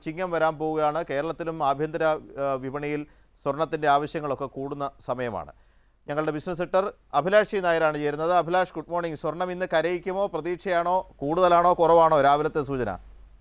ചിങ്ങം വരാൻ പോവുകയാണ് കേരളത്തിലും ആഭ്യന്തര ആ, വിപണിയിൽ സ്വർണത്തിൻ്റെ ആവശ്യങ്ങളൊക്കെ കൂടുന്ന സമയമാണ് ഞങ്ങളുടെ ബിസിനസ് സെക്ടർ അഭിലാഷ് സി നായരാണ് ചേരുന്നത് അഭിലാഷ് ഗുഡ് മോർണിംഗ് സ്വർണം ഇന്ന് കരയിക്കുമോ പ്രതീക്ഷയാണോ കൂടുതലാണോ കുറവാണോ രാവിലത്തെ സൂചന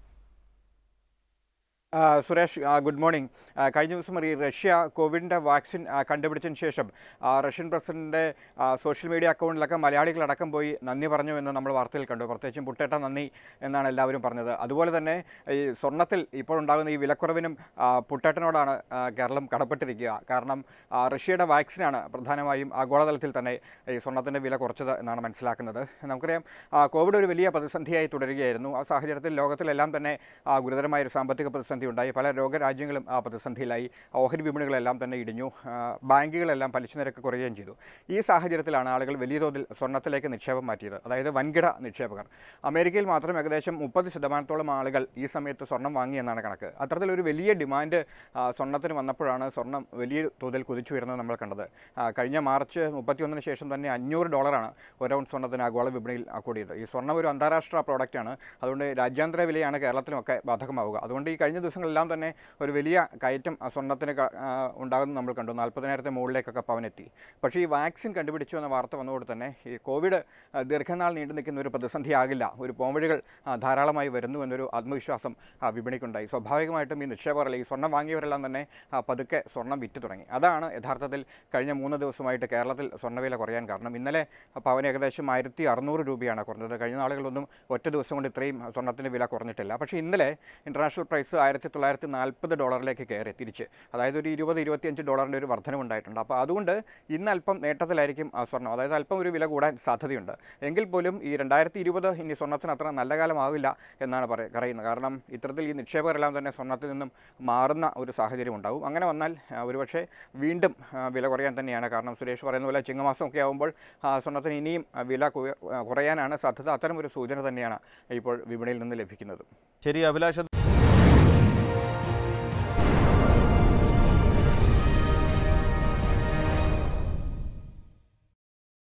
ആ, സുരേഷ് ആ, ഗുഡ് മോർണിംഗ് ആ, കഴിഞ്ഞ ദിവസം ഈ റഷ്യ കോവിഡിൻ്റെ വാക്സിൻ ആ, കണ്ടുപിടിച്ചതിന് ശേഷം ആ, റഷ്യൻ പ്രസിഡന്റിൻ്റെ ആ, സോഷ്യൽ മീഡിയ അക്കൗണ്ടിലൊക്കെ മലയാളികളടക്കം പോയി നന്ദി പറഞ്ഞു എന്ന് നമ്മൾ വാർത്തയിൽ കണ്ടു പ്രത്യേകിച്ചും പുട്ടേട്ട നന്ദി എന്നാണ് എല്ലാവരും പറഞ്ഞത് അതുപോലെ തന്നെ ഈ സ്വർണ്ണത്തിൽ ഇപ്പോൾ ഉണ്ടാകുന്ന ഈ വിലക്കുറവിനും ആ, പുട്ടേട്ടനോടാണ് ആ, കേരളം കടപ്പെട്ടിരിക്കുക കാരണം ആ, റഷ്യയുടെ വാക്സിനാണ് പ്രധാനമായും ആഗോളതലത്തിൽ തന്നെ ഈ സ്വർണ്ണത്തിൻ്റെ വില കുറച്ചത് എന്നാണ് മനസ്സിലാക്കുന്നത് നമുക്കറിയാം ആ, കോവിഡ് ഒരു വലിയ പ്രതിസന്ധിയായി തുടരുകയായിരുന്നു ആ സാഹചര്യത്തിൽ ലോകത്തിലെല്ലാം തന്നെ ആ, ഗുരുതരമായ ഒരു സാമ്പത്തിക പ്രതിസന്ധി ഉണ്ടായി പല ലോകരാജ്യങ്ങളും ആ പ്രതിസന്ധിയിലായി ഓഹരി വിപണികളെല്ലാം തന്നെ ഇടിഞ്ഞു ആ, ബാങ്കുകളെല്ലാം പലിശ നിരക്ക് കുറയുകയും ചെയ്തു ഈ സാഹചര്യത്തിലാണ് ആളുകൾ വലിയ തോതിൽ സ്വർണ്ണത്തിലേക്ക് നിക്ഷേപം മാറ്റിയത് അതായത് വൻകിട നിക്ഷേപകർ അമേരിക്കയിൽ മാത്രം ഏകദേശം മുപ്പത് ശതമാനത്തോളം ആളുകൾ ഈ സമയത്ത് സ്വർണം വാങ്ങി എന്നാണ് കണക്ക് അത്തരത്തിലൊരു വലിയ ഡിമാൻഡ് ആ, സ്വർണ്ണത്തിന് വന്നപ്പോഴാണ് സ്വർണം വലിയ തോതിൽ കുതിച്ചുയരുന്നത് നമ്മൾ കണ്ടത് ആ, കഴിഞ്ഞ മാർച്ച് മുപ്പത്തിയൊന്നിന് ശേഷം തന്നെ അഞ്ഞൂറ് ഡോളറാണ് ഒരു ഔൺസ് സ്വർണ്ണത്തിന് ആഗോള വിപണിയിൽ ആ, കൂടിയത് ഈ സ്വർണ്ണം ഒരു അന്താരാഷ്ട്ര പ്രോഡക്റ്റാണ് അതുകൊണ്ട് രാജ്യാന്തര വിലയാണ് കേരളത്തിലുമൊക്കെ ബാധകമാവുക അതുകൊണ്ട് ഈ കഴിഞ്ഞ ദിവസങ്ങളെല്ലാം തന്നെ ഒരു വലിയ കയറ്റം ആ, സ്വർണ്ണത്തിന് ക- ആ, ഉണ്ടാകുന്നത് നമ്മൾ കണ്ടു നാൽപ്പതിനായിരത്തെ മുകളിലേക്കൊക്കെ പവനെത്തി പക്ഷേ ഈ വാക്സിൻ കണ്ടുപിടിച്ചു എന്ന വാർത്ത വന്നതോടെ തന്നെ ഈ കോവിഡ് ആ, ദീർഘനാൾ നീണ്ടു നിൽക്കുന്ന ഒരു പ്രതിസന്ധിയാകില്ല ഒരു പോംവഴികൾ ആ, ധാരാളമായി വരുന്നു എന്നൊരു ആത്മവിശ്വാസം ആ, വിപണിക്കുണ്ടായി സ്വാഭാവികമായിട്ടും ഈ നിക്ഷേപകർ അല്ലെങ്കിൽ ഈ സ്വർണ്ണം വാങ്ങിയവരെല്ലാം തന്നെ ആ, പതുക്കെ സ്വർണ്ണം വിറ്റ് തുടങ്ങി അതാണ് യഥാർത്ഥത്തിൽ കഴിഞ്ഞ മൂന്ന് ദിവസമായിട്ട് കേരളത്തിൽ സ്വർണ്ണവില കുറയാൻ കാരണം ഇന്നലെ പവന് ഏകദേശം ആയിരത്തി അറുന്നൂറ് രൂപയാണ് കുറഞ്ഞത് കഴിഞ്ഞ നാളുകളൊന്നും ഒറ്റ ദിവസം കൊണ്ട് ഇത്രയും സ്വർണ്ണത്തിൻ്റെ വില കുറഞ്ഞിട്ടില്ല പക്ഷേ ഇന്നലെ ഇൻ്റർനാഷണൽ പ്രൈസ് ആയിരത്തി തൊള്ളായിരത്തി നാൽപ്പത് ഡോളറിലേക്ക് കയറി തിരിച്ച് അതായത് ഒരു ഇരുപത് ഇരുപത്തിയഞ്ച് ഡോളറിൻ്റെ ഒരു വർധനവുണ്ടായിട്ടുണ്ട് അപ്പോൾ അതുകൊണ്ട് ഇന്ന് അല്പം നേട്ടത്തിലായിരിക്കും ആ സ്വർണ്ണം അതായത് അല്പം ഒരു വില കൂടാൻ സാധ്യതയുണ്ട് എങ്കിൽ പോലും ഈ രണ്ടായിരത്തി ഇരുപത് ഇനി സ്വർണ്ണത്തിന് അത്ര നല്ല കാലമാവില്ല എന്നാണ് പറയ പറയുന്നത് കാരണം ഇത്തരത്തിൽ ഈ നിക്ഷേപകരെല്ലാം തന്നെ സ്വർണ്ണത്തിൽ നിന്നും മാറുന്ന ഒരു സാഹചര്യം ഉണ്ടാവും അങ്ങനെ വന്നാൽ ആ, ഒരുപക്ഷെ വീണ്ടും ആ, വില കുറയാൻ തന്നെയാണ് കാരണം സുരേഷ് പറയുന്ന പോലെ ചിങ്ങമാസമൊക്കെ ആകുമ്പോൾ ആ, സ്വർണ്ണത്തിന് ഇനിയും ആ, വില കുയ- കുറയാനാണ് സാധ്യത അത്തരം ഒരു സൂചന തന്നെയാണ് ഇപ്പോൾ വിപണിയിൽ നിന്ന് ലഭിക്കുന്നത് ശരി അഭിലാഷ്